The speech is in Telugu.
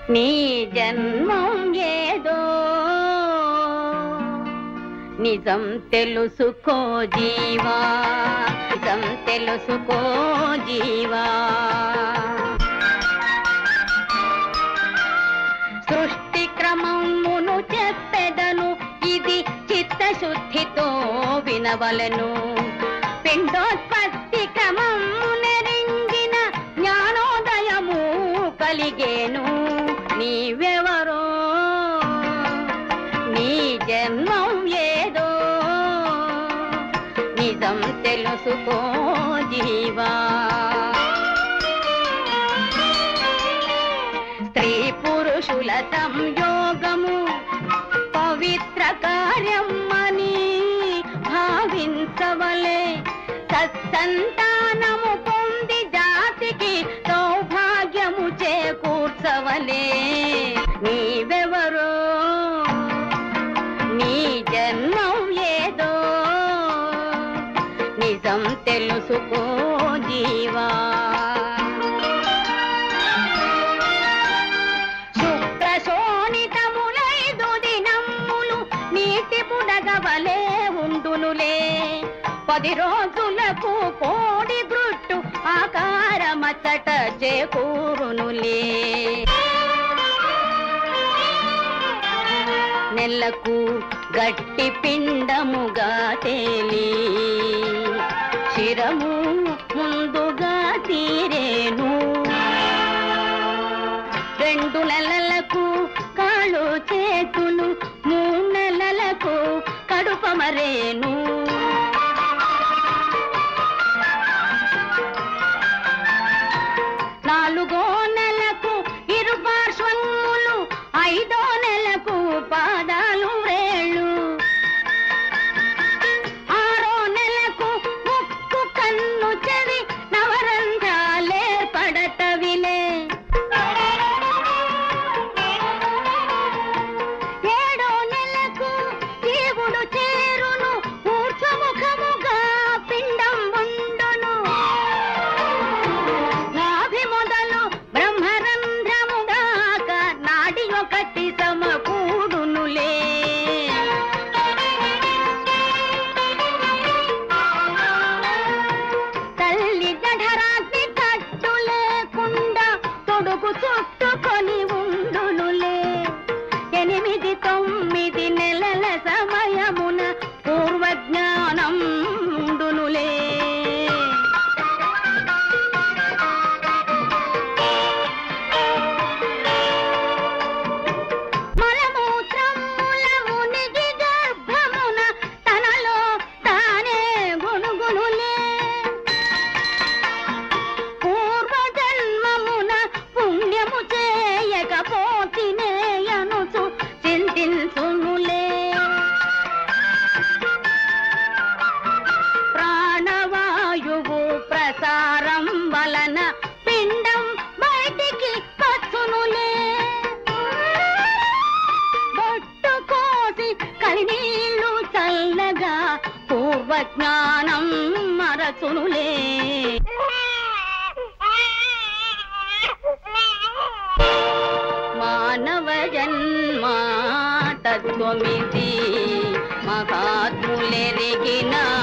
నీ జన్మం ఏదో నిజం తెలుసుకో జీవా నిజం తెలుసుకో జీవా సృష్టి క్రమమును చెప్పెదను ఇది చిత్తశుద్ధితో వినవలను పిండోత్పత్తి క్రమము నెరింగిన జ్ఞానోదయము కలిగేను నీవెవరో నీ జన్మం ఏదో నిజం తెలుసుకో జీవా స్త్రీ పురుషుల సంయోగము పవిత్ర కార్యం అని భావించవలే సత్సంతానము పొంది జాతికి సౌభాగ్యము చేకూర్చవలే నీవెవరో నీ జన్మం ఏదో నిజం తెలుసుకో జీవా శుక్రశోణితములైదు దినములు నీటి బుడగవలే ఉండునులే పది రోజులకు కోడి గ్రుట్టు ఆకారమచ్చట చేకూరునులే నెలకు గట్టి పిండముగా తేలి శిరము ముందుగా తీరేను రెండు నెలలకు కాళ్ళు చేతులు మూడు నెలలకు కడుప మరేను నాలుగో నెలకు ఇరు పార్శ్వములు ఐదో నెలకు పాదాలు రేళ్ళు ఆరో నెలకు ముక్కు కన్ను చెవి నవరంధ్రాలే పడతవిలే ఏడో నెలకు జీవుడు చేరును ఊర్ధ్వముఖముగా పిండం ఉండును నాభి మొదలు బ్రహ్మరంధ్రముగాక నాడి ఒకటి సమకూడునులే తల్లి జఠరాగ్ని కట్టు లేకుండా తొడుగు చుట్టుకొని ఉండునులే ఎనిమిది తొమ్మిది నెలల సమయమున పూర్వజ్ఞానం ఉండునులే మలమూత్రముల మునిగి గర్భమున తనలో తానే గుణుగుణులే పూర్వజన్మమున పుణ్యము చేయకపోతినే అనుచు చింతించునులే ప్రాణవాయువు ప్రసారం వలన పిండం బయటికి వచ్చునులే బొట్టు కోసి కలినీళ్ళు చల్లగా పూర్వజ్ఞానం మరచునులే మానవ జన్మ తత్వమిది మహాత్ములెరిగిన